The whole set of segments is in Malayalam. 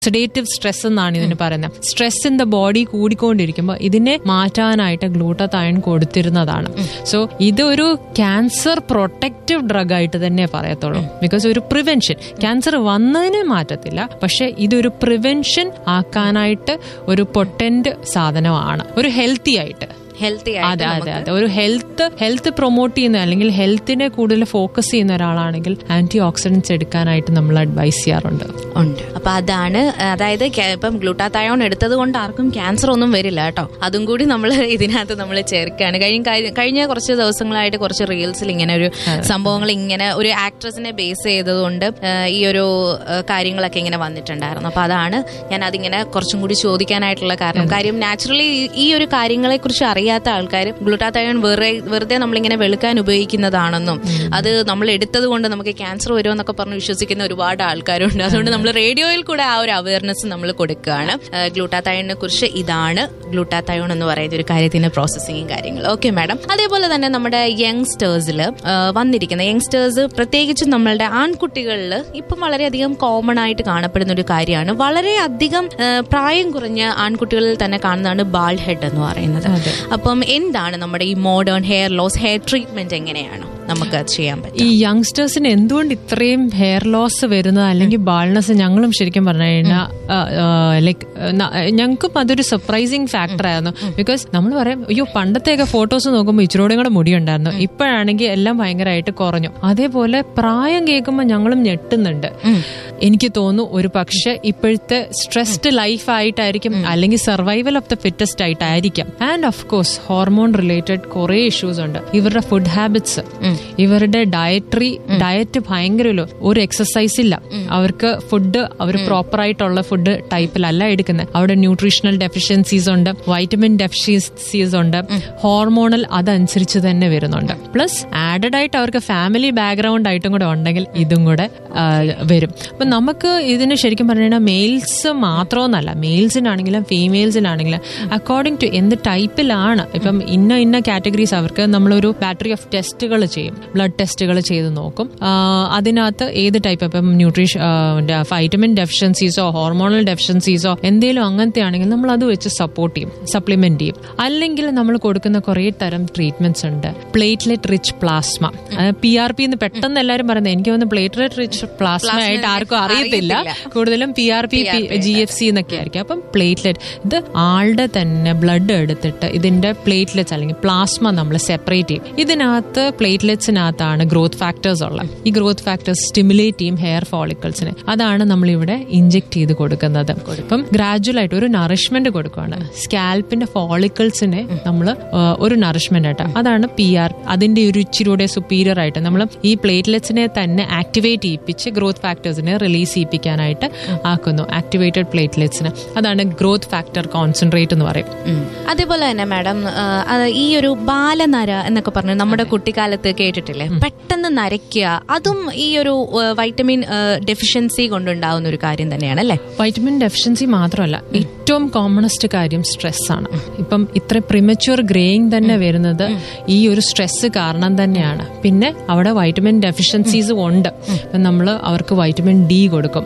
ഓക്സിഡേറ്റീവ് സ്ട്രെസ് എന്നാണ് ഇതിന് പറയുന്നത് സ്ട്രെസ് ഇൻ ദ ബോഡി കൂടിക്കൊണ്ടിരിക്കുമ്പോൾ ഇതിനെ മാറ്റാനായിട്ട് ഗ്ലൂട്ടത്തയൺ കൊടുത്തിരുന്നതാണ് സോ ഇതൊരു ക്യാൻസർ പ്രൊട്ടക്റ്റീവ് ഡ്രഗ് ആയിട്ട് തന്നെ പറയത്തുള്ളൂ ബിക്കോസ് ഒരു പ്രിവെൻഷൻ ക്യാൻസർ വന്നതിനെ മാറ്റത്തില്ല പക്ഷെ ഇതൊരു പ്രിവെൻഷൻ ആക്കാനായിട്ട് ഒരു പൊട്ടന്റ് സാധനമാണ് ഒരു ഹെൽത്തി ആയിട്ട് ഹെൽത്തി അതെ അതെ അതെ ഒരു ഹെൽത്ത് ഹെൽത്ത് പ്രൊമോട്ട് ചെയ്യുന്ന അല്ലെങ്കിൽ ഹെൽത്തിനെ കൂടുതൽ ഫോക്കസ് ചെയ്യുന്ന ഒരാളാണെങ്കിൽ ആന്റി ഓക്സിഡൻസ് എടുക്കാനായിട്ട് നമ്മൾ അഡ്വൈസ് ചെയ്യാറുണ്ട് ഉണ്ട് അപ്പൊ അതാണ് അതായത് ക്യാ- ഇപ്പം ഗ്ലൂട്ടാത്തയോൺ എടുത്തത് കൊണ്ട് ആർക്കും ക്യാൻസർ ഒന്നും വരില്ല കേട്ടോ അതും കൂടി നമ്മൾ ഇതിനകത്ത് നമ്മൾ ചേർക്കുകയാണ് കഴിഞ്ഞ കഴി- കഴിഞ്ഞ കുറച്ച് ദിവസങ്ങളായിട്ട് കുറച്ച് റീൽസിൽ ഇങ്ങനെ ഒരു സംഭവങ്ങൾ ഇങ്ങനെ ഒരു ആക്ട്രസിനെ ബേസ് ചെയ്തതുകൊണ്ട് ആ, ഈ ഒരു ആ, കാര്യങ്ങളൊക്കെ ഇങ്ങനെ വന്നിട്ടുണ്ടായിരുന്നു അപ്പൊ അതാണ് ഞാൻ അതിങ്ങനെ കുറച്ചും കൂടി ചോദിക്കാനായിട്ടുള്ള കാരണം കാര്യം നാച്ചുറലി ഈ ഒരു കാര്യങ്ങളെ കുറിച്ച് അറിയാത്ത ആൾക്കാർ ഗ്ലൂട്ടാത്തയോൺ വെറുതെ വെറുതെ നമ്മളിങ്ങനെ വെളുക്കാൻ ഉപയോഗിക്കുന്നതാണെന്നും അത് നമ്മൾ എടുത്തത് കൊണ്ട് നമുക്ക് ക്യാൻസർ വരുമെന്നൊക്കെ പറഞ്ഞ് വിശ്വസിക്കുന്ന ഒരുപാട് ആൾക്കാരുണ്ട് അതുകൊണ്ട് നമ്മൾ റേഡിയോയിൽ കൂടെ ആ ഒരു അവയർനെസ് നമ്മൾ കൊടുക്കുകയാണ് ഗ്ലൂട്ടാത്തയോണിനെ കുറിച്ച് ഇതാണ് ഗ്ലൂട്ടാത്തയോൺ എന്ന് പറയുന്ന ഒരു കാര്യത്തിന്റെ പ്രോസസ്സിങ്ങും കാര്യങ്ങൾ ഓക്കെ മാഡം അതേപോലെ തന്നെ നമ്മുടെ യങ്സ്റ്റേഴ്സിൽ വന്നിരിക്കുന്ന യങ്സ്റ്റേഴ്സ് പ്രത്യേകിച്ച് നമ്മളുടെ ആൺകുട്ടികളിൽ ഇപ്പം വളരെയധികം കോമൺ ആയിട്ട് കാണപ്പെടുന്ന ഒരു കാര്യമാണ് വളരെയധികം ആ, പ്രായം കുറഞ്ഞ ആൺകുട്ടികളിൽ തന്നെ കാണുന്നതാണ് ബാൾ ഹെഡ് എന്ന് പറയുന്നത് അപ്പം എന്താണ് നമ്മുടെ ഈ modern hair loss hair treatment എങ്ങനെയാണ് നമുക്ക് അത് ചെയ്യാൻ പറ്റും ഈ യങ്സ്റ്റേഴ്സിന് എന്തുകൊണ്ട് ഇത്രയും ഹെയർ ലോസ് വരുന്നത് അല്ലെങ്കിൽ ബാൾനെസ് ഞങ്ങളും ശരിക്കും പറഞ്ഞു കഴിഞ്ഞാൽ ലൈക്ക് ഞങ്ങൾക്കും അതൊരു സർപ്രൈസിങ് ഫാക്ടർ ആയിരുന്നു ബിക്കോസ് നമ്മൾ പറയും അയ്യോ പണ്ടത്തെയൊക്കെ ഫോട്ടോസ് നോക്കുമ്പോൾ ഇച്ചിരൂടെയും കൂടെ മുടിയുണ്ടായിരുന്നു ഇപ്പോഴാണെങ്കിൽ എല്ലാം ഭയങ്കരമായിട്ട് കുറഞ്ഞു അതേപോലെ പ്രായം കേൾക്കുമ്പോൾ ഞങ്ങളും ഞെട്ടുന്നുണ്ട് എനിക്ക് തോന്നുന്നു ഒരു പക്ഷെ ഇപ്പോഴത്തെ സ്ട്രെസ്ഡ് ലൈഫ് ആയിട്ടായിരിക്കും അല്ലെങ്കിൽ സർവൈവൽ ഓഫ് ദ ഫിറ്റസ്റ്റ് ആയിട്ടായിരിക്കാം and of course hormone related കുറെ ഇഷ്യൂസ് ഉണ്ട് ഇവരുടെ ഫുഡ് ഹാബിറ്റ്സ് ഇവരുടെ ഡയറ്ററി ഡയറ്റ് ഭയങ്കര ഒരു- ഒരു എക്സസൈസ് ഇല്ല അവർക്ക് ഫുഡ് അവർ പ്രോപ്പർ ആയിട്ടുള്ള ഫുഡ് ടൈപ്പിലല്ല എടുക്കുന്നത് അവിടെ ന്യൂട്രീഷണൽ ഡെഫിഷ്യൻസീസ് ഉണ്ട് വൈറ്റമിൻ ഡെഫിഷ്യൻസീസ് ഉണ്ട് ഹോർമോണൽ അതനുസരിച്ച് തന്നെ വരുന്നുണ്ട് പ്ലസ് ആഡഡ് ആയിട്ട് അവർക്ക് ഫാമിലി ബാക്ക്ഗ്രൗണ്ട് ആയിട്ടും കൂടെ ഉണ്ടെങ്കിൽ ഇതും കൂടെ ആ, വരും അപ്പൊ നമുക്ക് ഇതിന് ശരിക്കും പറഞ്ഞു കഴിഞ്ഞാൽ മെയിൽസ് മാത്രമെന്നല്ല മെയിൽസിനാണെങ്കിലും ഫീമെയിൽസിനാണെങ്കിലും അക്കോർഡിംഗ് ടു എന്ത് ടൈപ്പിലാണ് ഇപ്പം ഇന്ന ഇന്ന കാറ്റഗറീസ് അവർക്ക് നമ്മളൊരു ബാറ്ററി ഓഫ് ടെസ്റ്റുകൾ ചെയ്യും ബ്ലഡ് ടെസ്റ്റുകൾ ചെയ്ത് നോക്കും ആ, അതിനകത്ത് ഏത് ടൈപ്പ് ഇപ്പം ന്യൂട്രീഷൻ വൈറ്റമിൻ ഡെഫിഷ്യൻസീസോ ഹോർമോണൽ ഡെഫിഷ്യൻസീസോ എന്തെങ്കിലും അങ്ങനത്തെ ആണെങ്കിൽ നമ്മൾ അത് വെച്ച് സപ്പോർട്ട് ചെയ്യും സപ്ലിമെന്റ് ചെയ്യും അല്ലെങ്കിൽ നമ്മൾ കൊടുക്കുന്ന കുറേ തരം ട്രീറ്റ്മെന്റ്സ് ഉണ്ട് platelet rich plasma P R P എന്ന് പെട്ടെന്ന് എല്ലാവരും പറയുന്നത് എനിക്ക് തോന്നുന്നു പ്ലേറ്റ്ലെറ്റ് റിച്ച് പ്ലാസ്മ ആയിട്ട് ആർക്കും അറിയത്തില്ല കൂടുതലും P R P G F C എന്നൊക്കെ ആയിരിക്കും അപ്പം പ്ലേറ്റ്ലെറ്റ് ഇത് ആളുടെ തന്നെ ബ്ലഡ് എടുത്തിട്ട് ഇതിന്റെ പ്ലേറ്റ്ലെറ്റ്സ് അല്ലെങ്കിൽ പ്ലാസ്മ നമ്മൾ സെപ്പറേറ്റ് ചെയ്യും ഇതിനകത്ത് പ്ലേറ്റ്ലെറ്റ്സിനകത്താണ് ഗ്രോത്ത് ഫാക്ടേഴ്സ് ഉള്ളത് ഈ ഗ്രോത്ത് ഫാക്ടേഴ്സ് സ്റ്റിമുലേറ്റ് ചെയ്യും ഹെയർ ഫോളിക്കിൾസിന് അതാണ് നമ്മൾ ഇവിടെ ഇഞ്ചെക്ട് ചെയ്ത് കൊടുക്കുന്നത് ഇപ്പം ഗ്രാജുവൽ ആയിട്ട് ഒരു നറിഷ്മെന്റ് കൊടുക്കുകയാണ് സ്കാൽപ്പിന്റെ ഫോളിക്കിൾസിനെ നമ്മൾ ഒരു നറിഷ്മെന്റ് ആയിട്ട് അതാണ് പി ആർ അതിന്റെ ഒരു ഇച്ചിരൂടെ സുപ്പീരിയർ ആയിട്ട് നമ്മൾ ഈ പ്ലേറ്റ്ലെറ്റ്സിനെ തന്നെ ആക്ടിവേറ്റ് ചെയ്യിപ്പിച്ച് ഗ്രോത്ത് ഫാക്ടേഴ്സിനെ റിലീസ് ചെയ്യിപ്പിക്കാനായിട്ട് ആക്കുന്നു ആക്ടിവേറ്റഡ് പ്ലേറ്റ്ലെറ്റ്സിന് അതാണ് ഗ്രോത്ത് ഫാക്ടർ കോൺസെൻട്രേറ്റ് എന്ന് പറയും ഉം. അതേപോലെ തന്നെ മാഡം ആ, അത് ഈ ഒരു ബാലനര എന്നൊക്കെ പറഞ്ഞു നമ്മുടെ കുട്ടിക്കാലത്ത് കേട്ടിട്ടില്ലേ പെട്ടെന്ന് നരയ്ക്കുക അതും ഈ ഒരു ആ, വൈറ്റമിൻ ആ, ഡെഫിഷ്യൻസി കൊണ്ടുണ്ടാവുന്ന ഒരു കാര്യം തന്നെയാണ് അല്ലേ വൈറ്റമിൻ ഡെഫിഷ്യൻസി മാത്രമല്ല ഏറ്റവും കോമണസ്റ്റ് കാര്യം സ്ട്രെസ് ആണ് ഇപ്പം ഇത്ര പ്രിമച്യൂർ ഗ്രേയിങ് തന്നെ വരുന്നത് ഈ ഒരു സ്ട്രെസ് കാരണം തന്നെയാണ് പിന്നെ അവിടെ വൈറ്റമിൻ ഡെഫിഷ്യൻസീസ് ഉണ്ട് ഇപ്പം നമ്മൾ അവർക്ക് വൈറ്റമിൻ ഡി കൊടുക്കും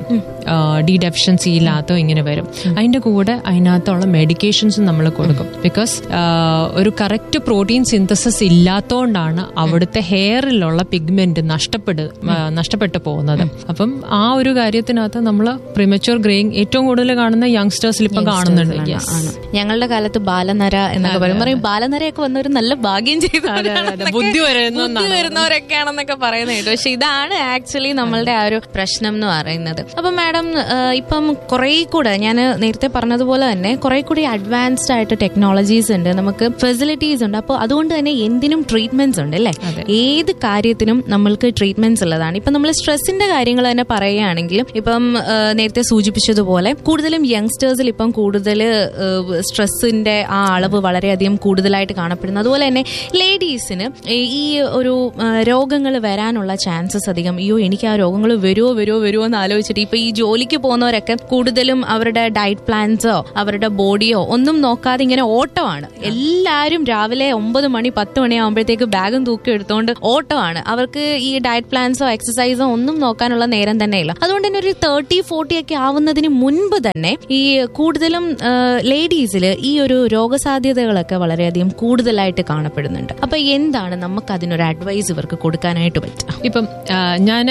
ഡി ഡെഫിഷ്യൻസി ഇല്ലാത്ത ഇങ്ങനെ വരും അതിന്റെ കൂടെ അതിനകത്തുള്ള മെഡിക്കേഷൻസും നമ്മൾ കൊടുക്കും ബിക്കോസ് ഒരു കറക്റ്റ് പ്രോട്ടീൻ സിന്തസിസ് ഇല്ലാത്തതുകൊണ്ടാണ് അവിടുത്തെ ഹെയറിലുള്ള പിഗ്മെന്റ് നഷ്ടപ്പെട്ട് ആ, നഷ്ടപ്പെട്ടു പോകുന്നത് അപ്പം ആ ഒരു കാര്യത്തിനകത്ത് നമ്മൾ പ്രിമച്യൂർ ഗ്രേയിങ് ഏറ്റവും കൂടുതൽ കാണുന്ന യങ്സ്റ്റേഴ്സിൽ ഇപ്പം കാണുന്നുണ്ട് Yes. ആണ് ഞങ്ങളുടെ കാലത്ത് ബാലനര എന്നൊക്കെ പറയും പറയും ബാലനരയൊക്കെ വന്നവർ നല്ല ഭാഗ്യം ചെയ്തു അതെ, അതെ. ബുദ്ധി വരുന്നു വരുന്നവരൊക്കെയാണെന്നൊക്കെ പറയുന്നത് കേട്ടോ പക്ഷെ ഇതാണ് ആക്ച്വലി നമ്മളുടെ ആ ഒരു പ്രശ്നം എന്ന് പറയുന്നത് അപ്പൊ മാഡം ഇപ്പം കുറെ കൂടെ ഞാൻ നേരത്തെ പറഞ്ഞതുപോലെ തന്നെ കുറെ കൂടി അഡ്വാൻസ്ഡ് ആയിട്ട് ടെക്നോളജീസ് ഉണ്ട് നമുക്ക് ഫെസിലിറ്റീസ് ഉണ്ട് അപ്പോൾ അതുകൊണ്ട് തന്നെ എന്തിനും ട്രീറ്റ്മെന്റ്സ് ഉണ്ട് അല്ലേ ഏത് കാര്യത്തിനും നമ്മൾക്ക് ട്രീറ്റ്മെന്റ്സ് ഉള്ളതാണ് ഇപ്പൊ നമ്മൾ സ്ട്രെസ്സിന്റെ കാര്യങ്ങൾ തന്നെ പറയുകയാണെങ്കിലും ഇപ്പം ആ, നേരത്തെ സൂചിപ്പിച്ചതുപോലെ കൂടുതലും യങ്സ്റ്റേഴ്സിൽ ഇപ്പം കൂടുതൽ സ്ട്രെസ്സിന്റെ ആ അളവ് വളരെയധികം കൂടുതലായിട്ട് കാണപ്പെടുന്നു അതുപോലെ തന്നെ ലേഡീസിന് ഈ ഒരു രോഗങ്ങൾ വരാനുള്ള ചാൻസസ് അധികം അയ്യോ എനിക്ക് ആ രോഗങ്ങൾ വരുമോ വരുമോ വരുമോ എന്ന് ആലോചിച്ചിട്ട് ഇപ്പൊ ഈ ജോലി ജോലിക്ക് പോകുന്നവരൊക്കെ കൂടുതലും അവരുടെ ഡയറ്റ് പ്ലാൻസോ അവരുടെ ബോഡിയോ ഒന്നും നോക്കാതെ ഇങ്ങനെ ഓട്ടമാണ് എല്ലാവരും രാവിലെ ഒമ്പത് മണി പത്ത് മണി ആകുമ്പോഴത്തേക്ക് ബാഗും തൂക്കി എടുത്തുകൊണ്ട് ഓട്ടമാണ് അവർക്ക് ഈ ഡയറ്റ് പ്ലാൻസോ എക്സസൈസോ ഒന്നും നോക്കാനുള്ള നേരം തന്നെ ഇല്ല അതുകൊണ്ട് തന്നെ ഒരു തേർട്ടി ഫോർട്ടി ഒക്കെ ആവുന്നതിന് മുൻപ് തന്നെ ഈ കൂടുതലും ലേഡീസിൽ ഈ ഒരു രോഗസാധ്യതകളൊക്കെ വളരെയധികം കൂടുതലായിട്ട് കാണപ്പെടുന്നുണ്ട് അപ്പൊ എന്താണ് നമുക്ക് അതിനൊരു അഡ്വൈസ് ഇവർക്ക് കൊടുക്കാനായിട്ട് പറ്റുക ഇപ്പം ഞാൻ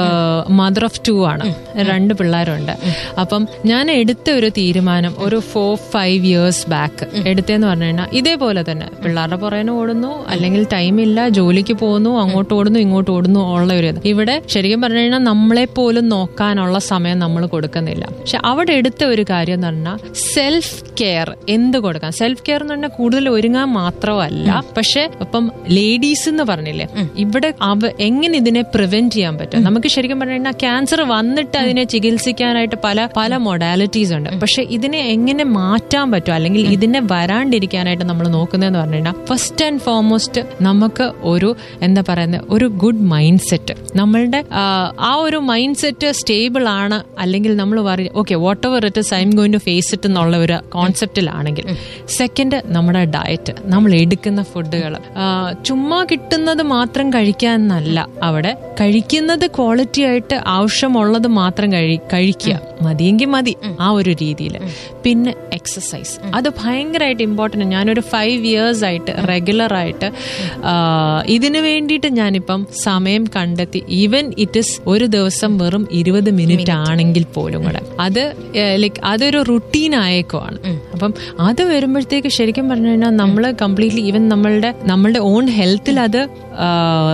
മദർ ഓഫ് ടു ആണ് രണ്ട് പിള്ളേരുണ്ട് അപ്പം ഞാൻ എടുത്ത ഒരു തീരുമാനം ഒരു ഫോർ ഫൈവ് ഇയേഴ്സ് ബാക്ക് എടുത്തതെന്ന് പറഞ്ഞു കഴിഞ്ഞാൽ ഇതേപോലെ തന്നെ പിള്ളേരുടെ പുറകെ ഓടുന്നു അല്ലെങ്കിൽ ടൈമില്ല ജോലിക്ക് പോകുന്നു അങ്ങോട്ട് ഓടുന്നു ഇങ്ങോട്ട് ഓടുന്നു ഉള്ള ഒരു ഇത് ഇവിടെ ശരിക്കും പറഞ്ഞു കഴിഞ്ഞാൽ നമ്മളെ പോലും നോക്കാനുള്ള സമയം നമ്മൾ കൊടുക്കുന്നില്ല പക്ഷെ അവിടെ എടുത്ത ഒരു കാര്യം എന്ന് പറഞ്ഞാൽ സെൽഫ് കെയർ എന്ത് കൊടുക്കാം സെൽഫ് കെയർ എന്ന് പറഞ്ഞാൽ കൂടുതൽ ഒരുങ്ങാൻ മാത്രമല്ല പക്ഷെ ഇപ്പം ലേഡീസ് എന്ന് പറഞ്ഞില്ലേ ഇവിടെ അവ എങ്ങനെ ഇതിനെ പ്രിവെന്റ് ചെയ്യാൻ പറ്റും നമുക്ക് ശരിക്കും പറഞ്ഞു കഴിഞ്ഞാൽ ക്യാൻസർ വന്നിട്ട് അതിനെ ചികിത്സിക്കാനായിട്ട് പല പല മൊഡാലിറ്റീസ് ഉണ്ട് പക്ഷെ ഇതിനെ എങ്ങനെ മാറ്റാൻ പറ്റും അല്ലെങ്കിൽ ഇതിനെ വരാണ്ടിരിക്കാനായിട്ട് നമ്മൾ നോക്കുന്നതെന്ന് പറഞ്ഞു കഴിഞ്ഞാൽ ഫസ്റ്റ് ആൻഡ് ഫോർമോസ്റ്റ് നമുക്ക് ഒരു എന്താ പറയുന്നത് ഒരു ഗുഡ് മൈൻഡ് സെറ്റ് നമ്മളുടെ ആ, ആ ഒരു മൈൻഡ് സെറ്റ് സ്റ്റേബിൾ ആണ് അല്ലെങ്കിൽ നമ്മൾ പറയും okay whatever it is I'm going to face it എന്നുള്ള ഒരു കോൺസെപ്റ്റിലാണെങ്കിൽ സെക്കൻഡ് നമ്മുടെ ഡയറ്റ് നമ്മൾ എടുക്കുന്ന ഫുഡുകൾ ചുമ്മാ കിട്ടുന്നത് മാത്രം കഴിക്കാൻ എന്നല്ല അവിടെ കഴിക്കുന്നത് ക്വാളിറ്റി ആയിട്ട് ആവശ്യമുള്ളത് മാത്രം കഴി കഴിക്കുക മതിയെങ്കിൽ മതി ആ ഒരു രീതിയിൽ പിന്നെ എക്സസൈസ് അത് ഭയങ്കരമായിട്ട് ഇമ്പോർട്ടൻ്റ് ഞാനൊരു ഫൈവ് ഇയേഴ്സ് ആയിട്ട് റെഗുലർ ആയിട്ട് ആ, ഇതിനു വേണ്ടിയിട്ട് ഞാനിപ്പം സമയം കണ്ടെത്തി ഈവൻ ഇറ്റ് ഇസ് ഒരു ദിവസം വെറും ഇരുപത് മിനിറ്റ് ആണെങ്കിൽ പോലും കൂടെ അത് ലൈക്ക് അതൊരു റുട്ടീൻ ആയേക്കുവാണ് അപ്പം അത് വരുമ്പോഴത്തേക്ക് ശരിക്കും പറഞ്ഞു കഴിഞ്ഞാൽ നമ്മൾ കംപ്ലീറ്റ്ലി ഈവൻ നമ്മളുടെ നമ്മളുടെ ഓൺ ഹെൽത്തിൽ അത് ആ,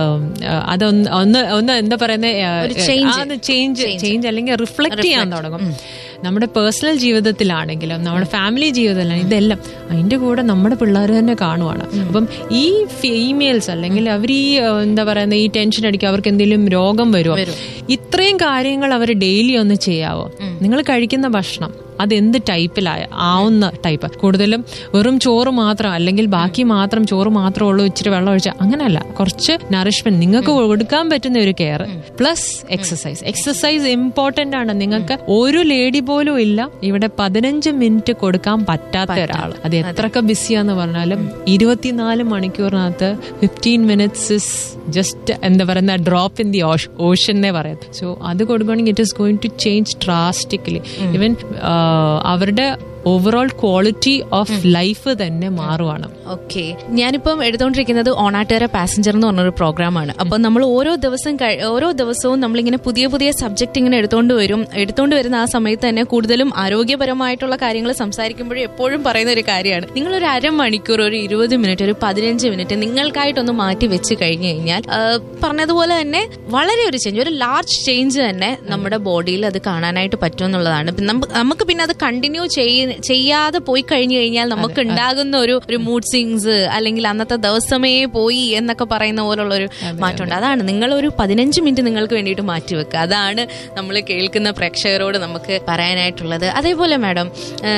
അതൊന്ന് ഒന്ന് ഒന്ന് എന്താ പറയുന്നത് ചേഞ്ച് ചേഞ്ച് അല്ലെങ്കിൽ റിഫ്ലക്ട് ചെയ്യാൻ തുടങ്ങും നമ്മുടെ പേഴ്സണൽ ജീവിതത്തിലാണെങ്കിലും നമ്മുടെ ഫാമിലി ജീവിതത്തിലാണെങ്കിലും ഇതെല്ലാം അതിന്റെ കൂടെ നമ്മുടെ പിള്ളേർ തന്നെ കാണുവാണ് അപ്പം ഈ ഫീമെയിൽസ് അല്ലെങ്കിൽ അവർ ഈ ഏഹ്, എന്താ പറയുന്നത് ഈ ടെൻഷൻ അടിക്കുക അവർക്ക് എന്തെങ്കിലും രോഗം വരുമോ ഇത്രയും കാര്യങ്ങൾ അവർ ഡെയിലി ഒന്ന് ചെയ്യാവോ നിങ്ങൾ കഴിക്കുന്ന ഭക്ഷണം അത് എന്ത് ടൈപ്പിലായ ആവുന്ന ടൈപ്പ് കൂടുതലും വെറും ചോറ് മാത്രം അല്ലെങ്കിൽ ബാക്കി മാത്രം ചോറ് മാത്രമേ ഉള്ളൂ ഇച്ചിരി വെള്ളം ഒഴിച്ചാൽ അങ്ങനെയല്ല കുറച്ച് നറിഷ്മെന്റ് നിങ്ങൾക്ക് കൊടുക്കാൻ പറ്റുന്ന ഒരു care plus exercise exercise important ആണ് നിങ്ങൾക്ക് ഒരു ലേഡി പോലും ഇല്ല ഇവിടെ പതിനഞ്ച് മിനിറ്റ് കൊടുക്കാൻ പറ്റാത്ത ഒരാൾ അത് എത്രയൊക്കെ ബിസിയാന്ന് പറഞ്ഞാലും ഇരുപത്തിനാല് മണിക്കൂറിനകത്ത് ഫിഫ്റ്റീൻ മിനിറ്റ്സ് ഇസ് ജസ്റ്റ് എന്താ പറയുന്ന ഡ്രോപ്പ് ഇൻ ദി ഓഷൻ എന്നേ പറയാം സോ അത് കൊടുക്കുകയാണെങ്കിൽ it is going to change drastically even അവരുടെ ഓവറോൾ ക്വാളിറ്റി ഓഫ് ലൈഫ് തന്നെ മാറുവാണ് ഓക്കെ ഞാനിപ്പം എടുത്തുകൊണ്ടിരിക്കുന്നത് ഓണാട്ടുകര പാസഞ്ചർ എന്ന് പറഞ്ഞൊരു പ്രോഗ്രാമാണ് അപ്പൊ നമ്മൾ ഓരോ ദിവസം കഴി- ഓരോ ദിവസവും നമ്മളിങ്ങനെ പുതിയ പുതിയ സബ്ജക്ട് ഇങ്ങനെ എടുത്തുകൊണ്ട് വരും എടുത്തുകൊണ്ട് വരുന്ന ആ സമയത്ത് തന്നെ കൂടുതലും ആരോഗ്യപരമായിട്ടുള്ള കാര്യങ്ങൾ സംസാരിക്കുമ്പോഴും എപ്പോഴും പറയുന്ന ഒരു കാര്യമാണ് നിങ്ങൾ ഒരു അരമണിക്കൂർ ഒരു ഇരുപത് മിനിറ്റ് ഒരു പതിനഞ്ച് മിനിറ്റ് നിങ്ങൾക്കായിട്ടൊന്ന് മാറ്റി വെച്ച് കഴിഞ്ഞു കഴിഞ്ഞാൽ ആ, പറഞ്ഞതുപോലെ തന്നെ വളരെ ഒരു ചേഞ്ച് ഒരു ലാർജ് ചേഞ്ച് തന്നെ നമ്മുടെ ബോഡിയിൽ അത് കാണാനായിട്ട് പറ്റും എന്നുള്ളതാണ് പിന്നെ നമുക്ക് നമുക്ക് പിന്നെ അത് കണ്ടിന്യൂ ചെയ്യ ചെയ്യാതെ പോയി കഴിഞ്ഞു കഴിഞ്ഞാൽ നമുക്ക് ഉണ്ടാകുന്ന ഒരു ഒരു മൂഡ് സ്വിങ്സ് അല്ലെങ്കിൽ അന്നത്തെ ദിവസമേ പോയി എന്നൊക്കെ പറയുന്ന പോലുള്ള ഒരു മാറ്റമുണ്ട് അതാണ് നിങ്ങൾ ഒരു പതിനഞ്ച് മിനിറ്റ് നിങ്ങൾക്ക് വേണ്ടിയിട്ട് മാറ്റിവെക്കുക അതാണ് നമ്മൾ കേൾക്കുന്ന പ്രേക്ഷകരോട് നമുക്ക് പറയാനായിട്ടുള്ളത് അതേപോലെ മാഡം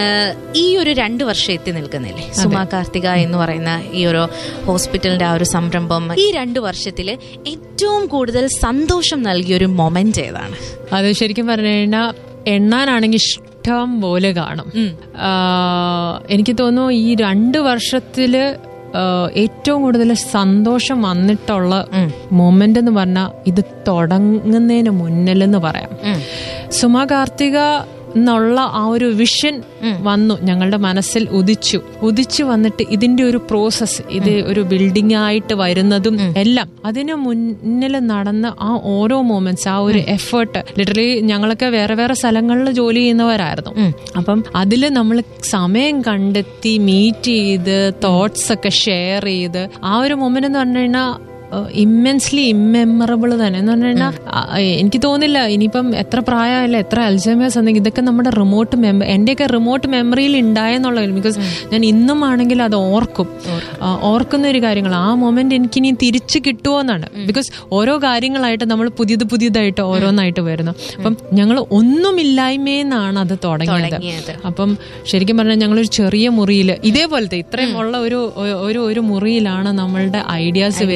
ഈ ഒരു രണ്ട് വർഷം എത്തി നിൽക്കുന്നില്ലേ സുമാ കാർത്തിക എന്ന് പറയുന്ന ഈ ഒരു ഹോസ്പിറ്റലിന്റെ ആ ഒരു സംരംഭം ഈ രണ്ട് വർഷത്തിൽ ഏറ്റവും കൂടുതൽ സന്തോഷം നൽകിയ ഒരു മൊമെന്റ് ഏതാണ് അത് ശരിക്കും പറഞ്ഞു കഴിഞ്ഞാൽ എണ്ണാനാണെങ്കിൽ ഇഷ്ടം പോലെ കാണും ആ, എനിക്ക് തോന്നുന്നു ഈ രണ്ട് വർഷത്തില് ആ, ഏറ്റവും കൂടുതൽ സന്തോഷം വന്നിട്ടുള്ള മൊമെന്റ് എന്ന് പറഞ്ഞാൽ ഇത് തുടങ്ങുന്നതിന് മുന്നിലെന്ന് പറയാം സുമ കാർത്തിക എന്നുള്ള ആ ഒരു വിഷൻ വന്നു ഞങ്ങളുടെ മനസ്സിൽ ഉദിച്ചു ഉദിച്ചു വന്നിട്ട് ഇതിന്റെ ഒരു പ്രോസസ്സ് ഇത് ഒരു ബിൽഡിംഗ് ആയിട്ട് വരുന്നതും എല്ലാം അതിന് മുന്നിൽ നടന്ന ആ ഓരോ മൊമെന്റ്സ് ആ ഒരു എഫേർട്ട് ലിറ്ററലി ഞങ്ങളൊക്കെ വേറെ വേറെ സ്ഥലങ്ങളിൽ ജോലി ചെയ്യുന്നവരായിരുന്നു അപ്പം അതിൽ നമ്മൾ സമയം കണ്ടെത്തി മീറ്റ് ചെയ്ത് തോട്ട്സ് ഒക്കെ ഷെയർ ചെയ്ത് ആ ഒരു മൊമെന്റ് എന്ന് പറഞ്ഞു കഴിഞ്ഞാൽ ഇമ്മെൻസ്ലി ഇമ്മെമ്മറബിൾ തന്നെ എന്ന് പറഞ്ഞു കഴിഞ്ഞാൽ എനിക്ക് തോന്നില്ല ഇനിയിപ്പം എത്ര പ്രായമല്ല എത്ര അൽസൈമേഴ്സ് ഉണ്ടെങ്കിൽ ഇതൊക്കെ നമ്മുടെ റിമോട്ട് മെമ്മ എന്റെയൊക്കെ റിമോട്ട് മെമ്മറിയിൽ ഉണ്ടായെന്നുള്ള ബിക്കോസ് ഞാൻ ഇന്നും ആണെങ്കിൽ അത് ഓർക്കും ആ, ഓർക്കുന്ന ഒരു കാര്യങ്ങൾ ആ മൊമെന്റ് എനിക്ക് ഇനി തിരിച്ചു കിട്ടുമോ എന്നാണ് ബിക്കോസ് ഓരോ കാര്യങ്ങളായിട്ട് നമ്മൾ പുതിയത് പുതിയതായിട്ട് ഓരോന്നായിട്ട് വരുന്നു അപ്പം ഞങ്ങൾ ഒന്നുമില്ലായ്മയെന്നാണ് അത് തുടങ്ങിയത് തുടങ്ങിയത്. അപ്പം ശരിക്കും പറഞ്ഞാൽ ഞങ്ങളൊരു ചെറിയ മുറിയിൽ ഇതേപോലത്തെ ഇത്രയും ഉള്ള ഒരു ഒരു ഒരു മുറിയിലാണ് നമ്മളുടെ ഐഡിയാസ് വരുന്നത്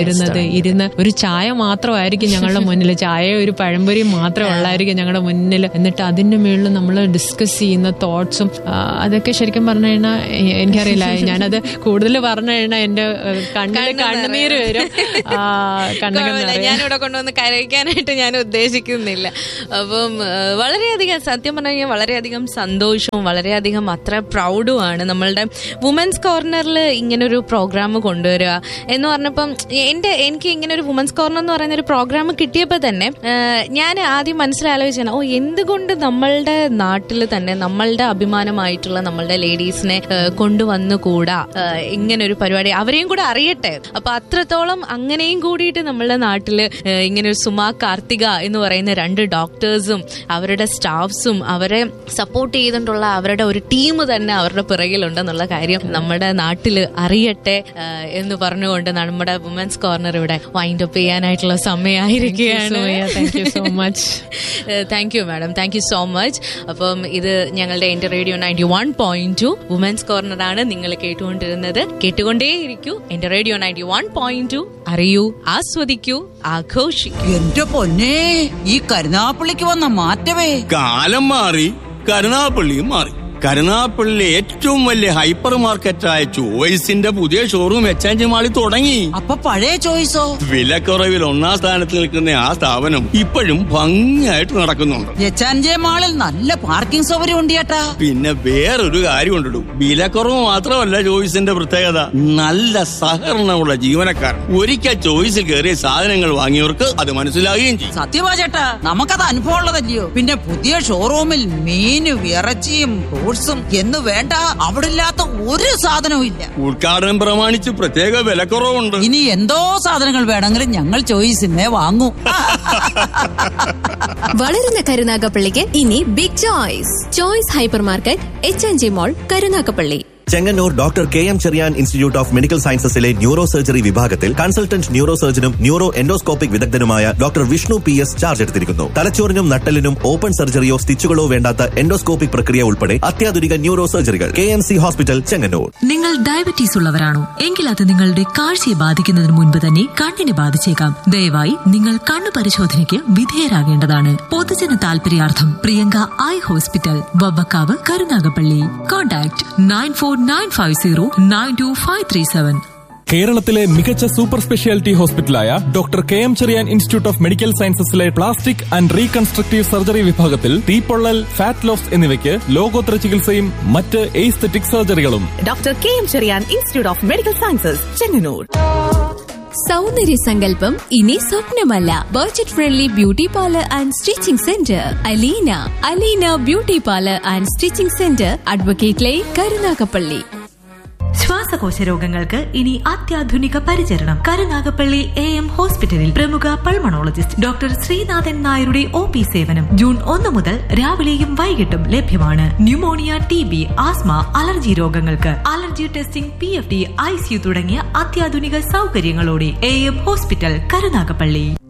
ഇരുന്ന് ഒരു ചായ മാത്രമായിരിക്കും ഞങ്ങളുടെ മുന്നിൽ ചായ ഒരു പഴംപൊരിയും മാത്രമേ ഉള്ളായിരിക്കും ഞങ്ങളുടെ മുന്നിൽ എന്നിട്ട് അതിന്റെ മുകളിൽ നമ്മൾ ഡിസ്കസ് ചെയ്യുന്ന തോട്ട്സും അതൊക്കെ ശരിക്കും പറഞ്ഞു കഴിഞ്ഞാൽ എ- എനിക്കറിയില്ല ഞാനത് കൂടുതൽ പറഞ്ഞു കഴിഞ്ഞാൽ എന്റെ ഏഹ്, കണ്ണില് കണ്ണുനീര് വരും ആ, കണ്ണൊക്കെ കുഴപ്പമില്ല. നിറയും. ഞാനിവിടെ കൊണ്ടുവന്ന് കരയിക്കാനായിട്ട് ഞാൻ ഉദ്ദേശിക്കുന്നില്ല അപ്പം ആ, വളരെയധികം സത്യം പറഞ്ഞു കഴിഞ്ഞാൽ വളരെയധികം സന്തോഷവും വളരെയധികം അത്ര പ്രൗഡുമാണ് നമ്മളുടെ വുമൻസ് കോർണറിൽ ഇങ്ങനെ ഒരു പ്രോഗ്രാം കൊണ്ടുവരിക എന്ന് പറഞ്ഞപ്പം എൻ്റെ എനിക്ക് ഇങ്ങനെ ഒരു വുമൻസ് കോർണർ എന്ന് പറയുന്ന ഒരു പ്രോഗ്രാം കിട്ടിയപ്പോൾ തന്നെ ഞാൻ ആദ്യം മനസ്സിലാലോചിച്ചാണ് ഓ എന്തുകൊണ്ട് നമ്മളുടെ നാട്ടിൽ തന്നെ നമ്മളുടെ അഭിമാനമായിട്ടുള്ള നമ്മളുടെ ലേഡീസിനെ കൊണ്ടുവന്നുകൂടാ ആ, ഇങ്ങനെ ഒരു പരിപാടി അവരെയും കൂടെ അറിയട്ടെ അപ്പൊ അത്രത്തോളം അങ്ങനെയും കൂടിയിട്ട് നമ്മളുടെ നാട്ടില് ആ, ഇങ്ങനെ ഒരു സുമാ കാർത്തിക എന്ന് പറയുന്ന രണ്ട് ഡോക്ടേഴ്സും അവരുടെ സ്റ്റാഫ്സും അവരെ സപ്പോർട്ട് ചെയ്തിട്ടുള്ള അവരുടെ ഒരു ടീം തന്നെ അവരുടെ പിറകിലുണ്ടെന്നുള്ള കാര്യം നമ്മുടെ നാട്ടില് അറിയട്ടെ ആ, എന്ന് പറഞ്ഞുകൊണ്ട് നമ്മുടെ വുമൻസ് കോർണർ ഇവിടെ വൈൻഡ് അപ്പ് ചെയ്യാനായിട്ടുള്ള സമയമായിരിക്കുകയാണ് thank you so much thank you madam thank you so much അപ്പം ഇത് ഞങ്ങളുടെ എന്റെ radio ninety one point two women's corner ആണ് നിങ്ങൾ കേട്ടുകൊണ്ടിരുന്നത് കേട്ടുകൊണ്ടേയിരിക്കൂ എന്റെ radio ninety one point two അറിയൂ ആസ്വദിക്കൂ ആഘോഷിക്കൂ എന്റെ പൊന്നെ ഈ കരുനാപ്പള്ളിക്ക് വന്ന മാറ്റമേ കാലം മാറി കരുനാപ്പള്ളിയും മാറി കരുനാപ്പള്ളിയിലെ ഏറ്റവും വലിയ ഹൈപ്പർ മാർക്കറ്റായ ചോയ്സിന്റെ പുതിയ ഷോറൂം എക്സ്ചേഞ്ച് മാളിൽ തുടങ്ങി അപ്പൊ പഴയ ചോയ്സോ വിലക്കുറവിൽ ഒന്നാം സ്ഥാനത്ത് നിൽക്കുന്ന ആ സ്ഥാപനം ഇപ്പോഴും ഭംഗിയായിട്ട് നടക്കുന്നുണ്ട് എച്ചാൻജെ മാളിൽ നല്ല പാർക്കിംഗ് സൗകര്യം ഉണ്ട് ചേട്ടാ പിന്നെ വേറൊരു കാര്യം ഉണ്ടിടും വിലക്കുറവ് മാത്രമല്ല ചോയ്സിന്റെ പ്രത്യേകത നല്ല സഹകരണമുള്ള ജീവനക്കാർ ഒരിക്കൽ ചോയ്സിൽ കയറിയ സാധനങ്ങൾ വാങ്ങിയവർക്ക് അത് മനസ്സിലാകുകയും ചെയ്യും സത്യമാ ചേട്ടാ നമുക്കത് അനുഭവം ഉള്ളതല്ലയോ പിന്നെ പുതിയ ഷോറൂമിൽ മീനും ഇറച്ചിയും ഫ്രൂട്ട്സും എന്ന് വേണ്ട അവിടെ ഇല്ലാത്ത ഒരു സാധനവും ഇല്ല ഉദ്ഘാടനം പ്രമാണിച്ച് പ്രത്യേക വിലക്കുറവുണ്ട് ഇനി എന്തോ സാധനങ്ങൾ വേണമെങ്കിലും ഞങ്ങൾ ചോയ്സിന്നേ വാങ്ങൂ വളരുന്ന കരുനാഗപ്പള്ളിക്ക് ഇനി big choice choice hyper market H N G mall Karunagappally Chengannur doctor K M Cherian institute of medical സയൻസസിലെ ന്യൂറോ സർജറി വിഭാഗത്തിൽ കൺസൾട്ടന്റ് ന്യൂറോ സർജനും ന്യൂറോ എൻഡോസ്കോപ്പിക് വിദഗ്ധനുമായ doctor Vishnu P S charge എടുത്തിരിക്കുന്നു തലച്ചോറിനും നട്ടലിനും ഓപ്പൺ സർജറിയോ സ്റ്റിച്ചുകളോ വേണ്ടാത്ത എൻഡോസ്കോപ്പിക് പ്രക്രിയ ഉൾപ്പെടെ അത്യാധുനിക ന്യൂറോ സർജറികൾ K M C hospital Chengannur നിങ്ങൾ ഡയബറ്റീസ് ഉള്ളവരാണോ എങ്കിൽ അത് നിങ്ങളുടെ കാഴ്ചയെ ബാധിക്കുന്നതിന് മുൻപ് തന്നെ കണ്ണിനെ ബാധിച്ചേക്കാം ദയവായി നിങ്ങൾ കണ്ണു പരിശോധനയ്ക്ക് വിധേയരാകേണ്ടതാണ് പൊതുജന താൽപര്യാർത്ഥം Priyanka eye hospital Vavvakkavu Karunagappally contact nine four nine five zero nine two five three seven കേരളത്തിലെ മികച്ച സൂപ്പർ സ്പെഷ്യാലിറ്റി ഹോസ്പിറ്റലായ doctor K M Cherian institute of medical സയൻസസിലെ പ്ലാസ്റ്റിക് ആൻഡ് റീകൺസ്ട്രക്റ്റീവ് സർജറി വിഭാഗത്തിൽ തീപ്പൊള്ളൽ ഫാറ്റ് ലോസ് എന്നിവയ്ക്ക് ലോകോത്തര ചികിത്സയും മറ്റ് എയ്സ്തെറ്റിക് സർജറികളും doctor K M Cherian institute of medical sciences Chengannur സൗന്ദര്യ സങ്കല്പം ഇനി സ്വപ്നമല്ല budget friendly beauty parlour and stitching centre Aleena Aleena beauty parlour and stitching centre advocate lane Karunagappally ശ്വാസകോശ രോഗങ്ങൾക്ക് ഇനി അത്യാധുനിക പരിചരണം കരുനാഗപ്പള്ളി എ എം ഹോസ്പിറ്റലിൽ പ്രമുഖ പൾമണോളജിസ്റ്റ് ഡോക്ടർ ശ്രീനാഥൻ നായരുടെ ഒ പി സേവനം ജൂൺ ഒന്ന് മുതൽ രാവിലെയും വൈകിട്ടും ലഭ്യമാണ് pneumonia T B asthma allergy രോഗങ്ങൾക്ക് allergy testing P F D ICU തുടങ്ങിയ അത്യാധുനിക സൗകര്യങ്ങളോടെ എ എം ഹോസ്പിറ്റൽ കരുനാഗപ്പള്ളി